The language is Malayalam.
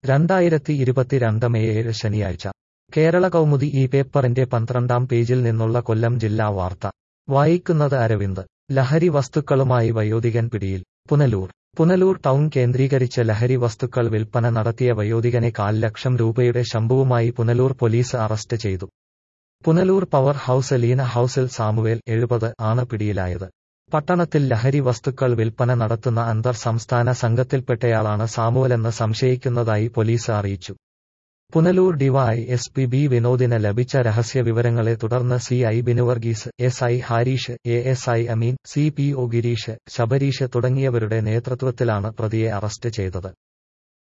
രണ്ടായിരത്തി ഇരുപത്തിരണ്ട് മെയ് ഏഴ് ശനിയാഴ്ച കേരള കൗമുദി ഈ പേപ്പറിന്റെ പന്ത്രണ്ടാം പേജിൽ നിന്നുള്ള കൊല്ലം ജില്ലാ വാർത്ത വായിക്കുന്നത് അരവിന്ദ് ലഹരി വസ്തുക്കളുമായി വയോധികൻ പിടിയിൽ പുനലൂർ പുനലൂർ ടൗൺ കേന്ദ്രീകരിച്ച് ലഹരി വസ്തുക്കൾ വിൽപ്പന നടത്തിയ വയോധികനെ കാൽ ലക്ഷം രൂപയുടെ ശംഭുവുമായി പുനലൂർ പോലീസ് അറസ്റ്റ് ചെയ്തു പുനലൂർ പവർ ഹൌസ് ലീന ഹൌസിൽ സാമുവേൽ എഴുപത് ആണ് പിടിയിലായത് പട്ടണത്തിൽ ലഹരി വസ്തുക്കൾ വിൽപ്പന നടത്തുന്ന അന്തർ സംസ്ഥാന സംഘത്തിൽപ്പെട്ടയാളാണ് സാമുവലെന്ന് സംശയിക്കുന്നതായി പോലീസ് അറിയിച്ചു പുനലൂർ ഡിവൈ എസ് പി ബി വിനോദിന് ലഭിച്ച രഹസ്യ വിവരങ്ങളെ തുടർന്ന് C I ബിനുവർഗീസ് S I ഹാരീഷ് A S I Ameen C P O Girish Sabareesh തുടങ്ങിയവരുടെ നേതൃത്വത്തിലാണ് പ്രതിയെ അറസ്റ്റ് ചെയ്തത്